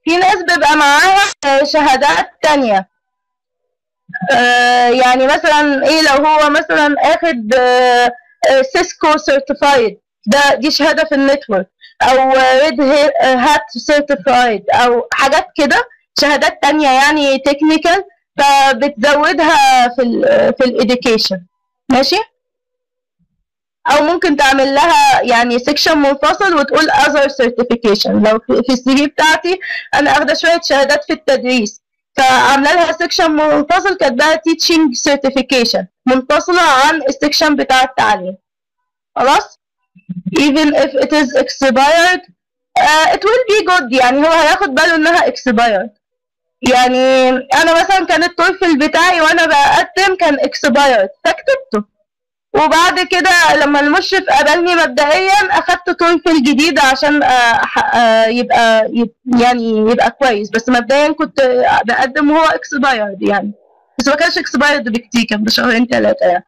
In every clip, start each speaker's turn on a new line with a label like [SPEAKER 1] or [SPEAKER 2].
[SPEAKER 1] في ناس بيبقى معاها شهادات تانية آه، يعني مثلا ايه لو هو مثلا اخد سيسكو سيرتيفايد ده دي شهاده في النتورك او ريد هات سيرتيفايد او حاجات كده شهادات تانية يعني تكنيكال فبتزودها في ال في الاديوكيشن ماشي او ممكن تعمل لها يعني سيكشن منفصل وتقول other certification لو في في السي في بتاعتي انا اخده شويه شهادات في التدريس فعامله لها سيكشن منفصل كاتباها teaching certification منفصله عن السيكشن بتاع التعليم خلاص even if it is expired uh, it will be good يعني هو هياخد باله انها expired يعني انا مثلا كان التويفل بتاعي وانا بقدم كان expired فكتبته وبعد كده لما المشرف قابلني مبدئيا اخدت تويفل جديد عشان آه، أح- آه، يبقى يب- يعني يبقى كويس بس مبدئيا كنت بقدم وهو اكسبايرد يعني بس ما كانش اكسبايرد بكتير كان بشهرين ثلاثه يعني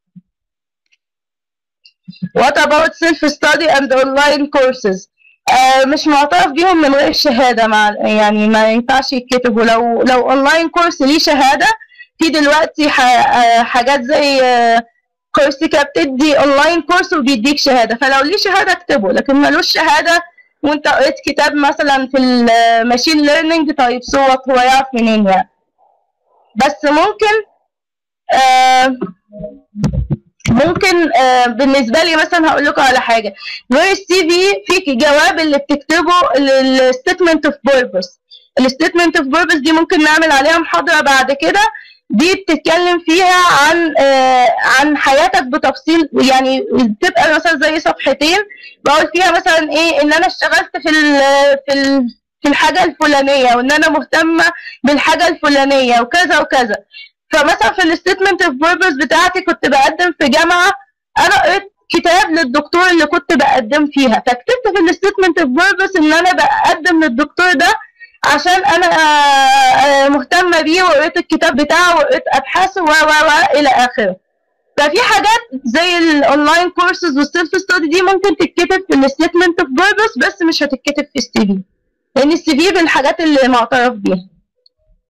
[SPEAKER 1] What about self study and online courses آه مش معترف بيهم من غير شهاده مع يعني ما ينفعش يتكتبوا لو لو اونلاين كورس ليه شهاده في دلوقتي ح- آه، حاجات زي آه، كورسيكا بتدي اونلاين كورس وبيديك شهاده فلو ليه شهاده اكتبه لكن ملوش شهاده وانت قريت كتاب مثلا في الماشين ليرنينج طيب صوت هو يعرف منين يعني بس ممكن آه ممكن آه بالنسبه لي مثلا هقول لكم على حاجه غير السي في في جواب اللي بتكتبه الستيتمنت اوف بيربس الستيتمنت اوف بيربس دي ممكن نعمل عليها محاضره بعد كده دي بتتكلم فيها عن آه عن حياتك بتفصيل يعني بتبقى مثلا زي صفحتين بقول فيها مثلا ايه ان انا اشتغلت في ال في ال في الحاجه الفلانيه وان انا مهتمه بالحاجه الفلانيه وكذا وكذا فمثلا في الستيتمنت اوف بيربس بتاعتي كنت بقدم في جامعه انا قريت كتاب للدكتور اللي كنت بقدم فيها فكتبت في الستيتمنت اوف بيربس ان انا بقدم للدكتور ده عشان انا آه، آه، مهتمه بيه وقريت الكتاب بتاعه وقريت ابحاثه و و و الى اخره ففي حاجات زي الاونلاين كورسز والسيلف ستادي دي ممكن تتكتب في الستيتمنت اوف بيربس بس مش هتتكتب في السي في لان السي في بالحاجات اللي معترف بيها